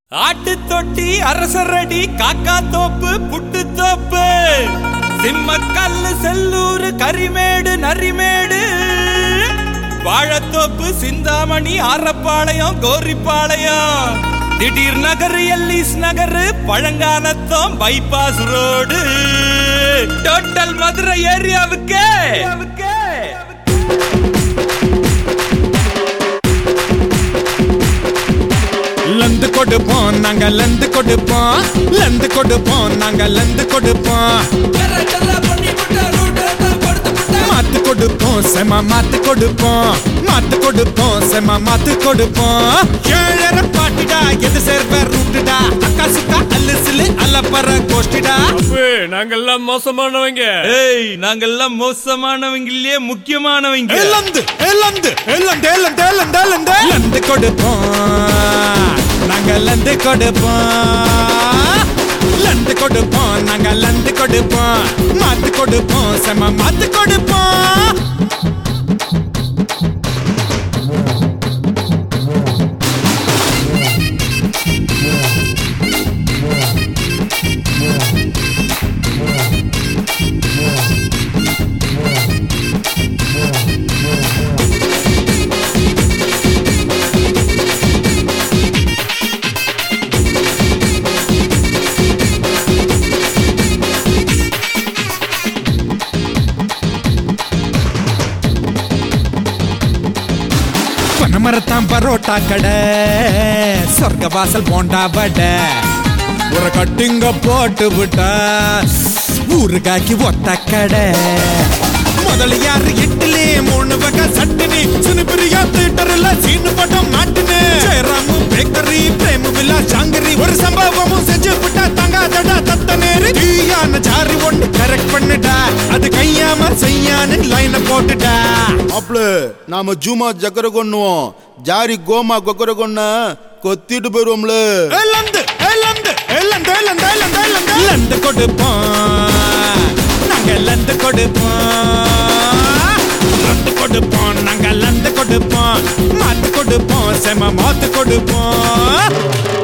ஆட்டு தொட்டி அரசரடி காக்கா தோப்பு புட்டு தோப்பு சிம்மக்கல்லு செல்லூரு Karimedu Narimedu Vazhathoppu Chintamani Arappalayam Goripalayam Thideer Nagar Ellis Nagar Palanganatham bypass road total Madurai ஏரியாவுக்கு லந்து கொடுப்போம் நாங்க லந்து கொடுப்போம் லந்து கொடுப்போம் நாங்க லந்து கொடுப்போம் மாத்து கொடுப்போம் செம மாத்து கொடுப்போம் மாத்து கொடுப்போம் செம மாத்து கொடுப்போம் ஏழரை பாட்டுடா எது சேர்வ ரூட்டுடா அக்கா சுக்கா அல்லு சிலு அல்லப்பற கோஷ்டிடா நாங்கெல்லாம் மோசமானவங்க ஏய் நாங்கெல்லாம் மோசமானவங்களே முக்கியமானவங்க லந்து லந்து லந்து லந்து லந்து லந்து லந்து கொடுப்போம் நாங்க லந்து கொடுப்போம் லந்து கொடுப்போம் நாங்க லந்து கொடுப்போம் மாத்து கொடுப்போம் செம மாத்து கொடுப்போம் பனமரத்தான் பரோட்டா கடை சொர்க்க வாசல் போண்டா வடை ஒரு கட்டிங்க போட்டு விட்டா ஊருகாக்கி ஒத்த கடை முதலியார் இட்லி மூணு வகை சட்டினி சுனிபிரியா தியேட்டர்ல சீனு படம் மாட்டுனு ஜெயராமு பேக்கரி பிரேம வில்லா சாங்கரி ஒரு சம்பவமும் செஞ்சு விட்டா தங்காதடா தத்த நேரு தீயான ஜாரி ஒன்று கரெக்ட் பண்ணுடா அது கையாம செய்யான்னு லைனை போட்டுடா ಅಪ್ಲ ನಾಮ ಜೂಮಾ ಜಕರಗೊನ್ನುவோம் ಜಾರಿ ಗೋಮಾ ಗೊಕ್ಕರಗೊನ್ನ கொத்திட்டு போயிருவோம்ல லந்து லந்து லந்து லந்து லந்து லந்து லந்து கொடுப்போம் நாங்க லந்து கொடுப்போம் லந்து கொடுப்போம் நாங்க லந்து கொடுப்போம் மாத்து கொடுப்போம் செம மாத்து கொடுப்போம்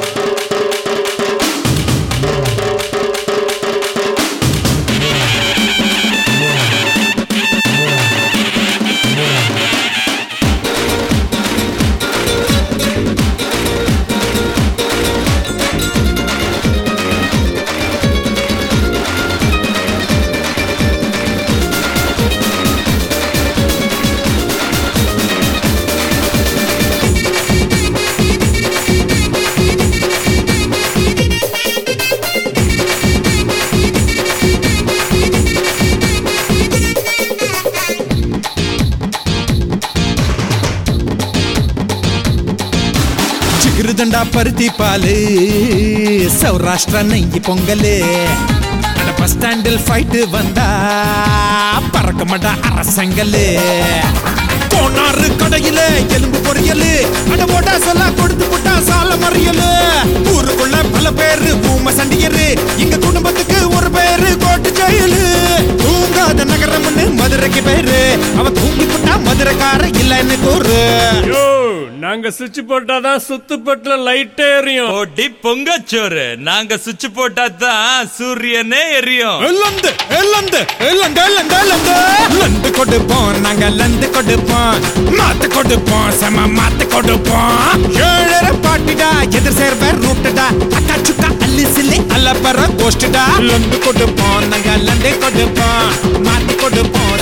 சிகிருதண்டா பருத்தி பாலு சௌராஷ்டிரா நெய்யி பொங்கலு அட பஸ் ஸ்டாண்டில் ஃபைட்டு வந்தா பறக்க மாட்டா அரசங்கலு போனாரு கடையில எலும்பு பொரியலு அட போட்டா சொல்ல கொடுத்து போட்டா சால மறியலு ஊருக்குள்ள பல பேரு பூம சண்டியரு எங்க குடும்பத்துக்கு ஒரு பேரு கோட்டு ஜெயிலு தூங்காத நகரம்னு மதுரைக்கு பேரு அவ தூங்கி போட்டா மதுரைக்கார இல்லைன்னு கூறு யோ நாங்க சுவிட்ச் போட்டாதான் சுத்து பட்டுல லைட்டே எரியும் போட்டி பொங்கச்சோறு நாங்க சுவிட்ச் போட்டா தான் சூரியனே எரியும் லந்து லந்து லந்து லந்து லந்து லந்து கொடுப்போம் நாங்க லந்து கொடுப்போம் மாத்து கொடுப்போம் செம மாத்து கொடுப்போம் ஏழரை பாட்டிடா எதிர் சேர்வ ரூட்டுடா அக்கா சுக்கா அல்லி சில்லி அல்லப்பற கோஷ்டுடா லந்து கொடுப்போம் நாங்க லந்து கொடுப்போம் மாத்து கொடுப்போம்